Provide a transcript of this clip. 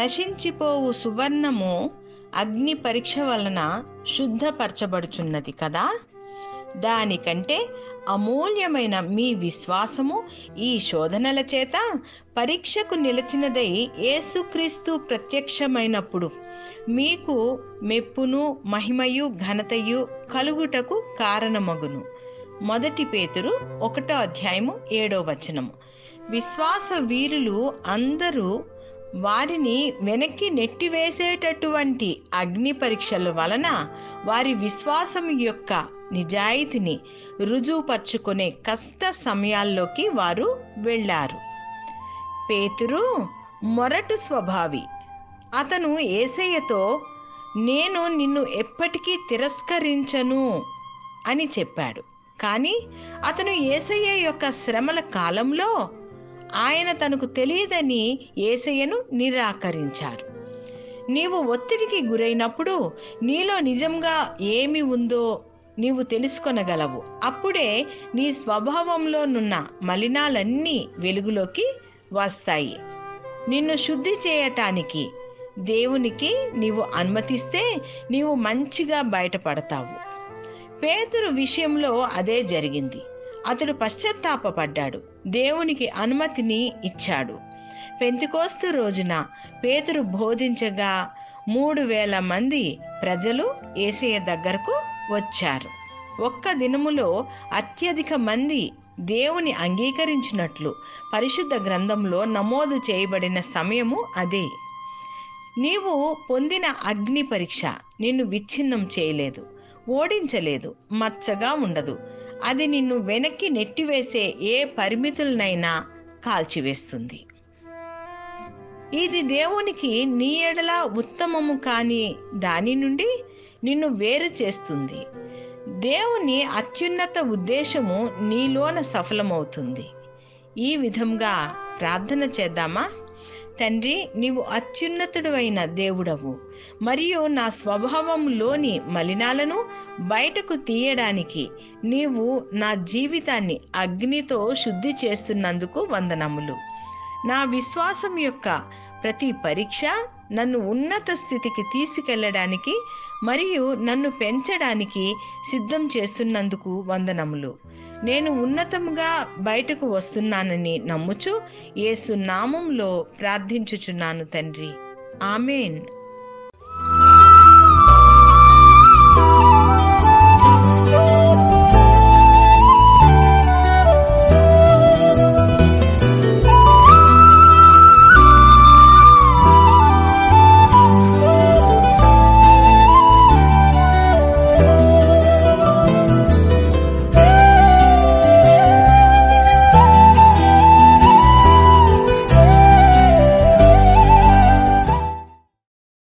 నశించిపోవు సువర్ణము అగ్ని పరీక్ష వలన శుద్ధపరచబడుచున్నది కదా దానికంటే అమూల్యమైన మీ విశ్వాసము ఈ శోధనల చేత పరీక్షకు నిలిచినదై యేసుక్రీస్తు ప్రత్యక్షమైనప్పుడు మీకు మెప్పును మహిమయు ఘనతయు కలుగుటకు కారణమగును మొదటి పేతురు ఒకటో అధ్యాయము ఏడో వచనము విశ్వాస వీరులు అందరూ వారిని వెనక్కి నెట్టివేసేటటువంటి అగ్ని పరీక్షల వలన వారి విశ్వాసం యొక్క నిజాయితీని రుజువుపరుచుకునే కష్ట సమయాల్లోకి వారు వెళ్ళారు పేతురు మొరటు స్వభావి అతను ఏసయ్యతో నేను నిన్ను ఎప్పటికీ తిరస్కరించను అని చెప్పాడు కానీ అతను ఏసయ్య యొక్క శ్రమల కాలంలో ఆయన తనకు తెలియదని ఏసయ్యను నిరాకరించారు నీవు ఒత్తిడికి గురైనప్పుడు నీలో నిజంగా ఏమి ఉందో నీవు తెలుసుకొనగలవు అప్పుడే నీ స్వభావంలోనున్న మలినాలన్నీ వెలుగులోకి వస్తాయి నిన్ను శుద్ధి చేయటానికి దేవునికి నీవు అనుమతిస్తే నీవు మంచిగా బయటపడతావు పేతురు విషయంలో అదే జరిగింది అతడు పశ్చాత్తాపపడ్డాడు దేవునికి అనుమతిని ఇచ్చాడు పెంతికోస్తు రోజున పేతురు బోధించగా మూడు వేల మంది ప్రజలు ఏసయ్య దగ్గరకు వచ్చారు ఒక్క దినములో అత్యధిక మంది దేవుని అంగీకరించినట్లు పరిశుద్ధ గ్రంథంలో నమోదు చేయబడిన సమయము అదే నీవు పొందిన అగ్ని పరీక్ష నిన్ను విచ్ఛిన్నం చేయలేదు ఓడించలేదు మచ్చగా ఉండదు అది నిన్ను వెనక్కి నెట్టివేసే ఏ పరిమితులనైనా కాల్చివేస్తుంది ఇది దేవునికి నీ ఎడల ఉత్తమము కాని దాని నుండి నిన్ను వేరు చేస్తుంది దేవుని అత్యున్నత ఉద్దేశము నీలోన సఫలమవుతుంది ఈ విధంగా ప్రార్థన చేద్దామా తండ్రి నీవు అత్యున్నతుడు అయిన దేవుడవు మరియు నా స్వభావంలోని మలినాలను బయటకు తీయడానికి నీవు నా జీవితాన్ని అగ్నితో శుద్ధి చేస్తున్నందుకు వందనములు నా విశ్వాసం యొక్క ప్రతి పరీక్ష నన్ను ఉన్నత స్థితికి తీసుకెళ్ళడానికి మరియు నన్ను పెంచడానికి సిద్ధం చేస్తున్నందుకు వందనములు నేను ఉన్నతంగా బయటకు వస్తున్నానని నమ్ముచు యేసు నామంలో ప్రార్థించుచున్నాను తండ్రి ఆమెన్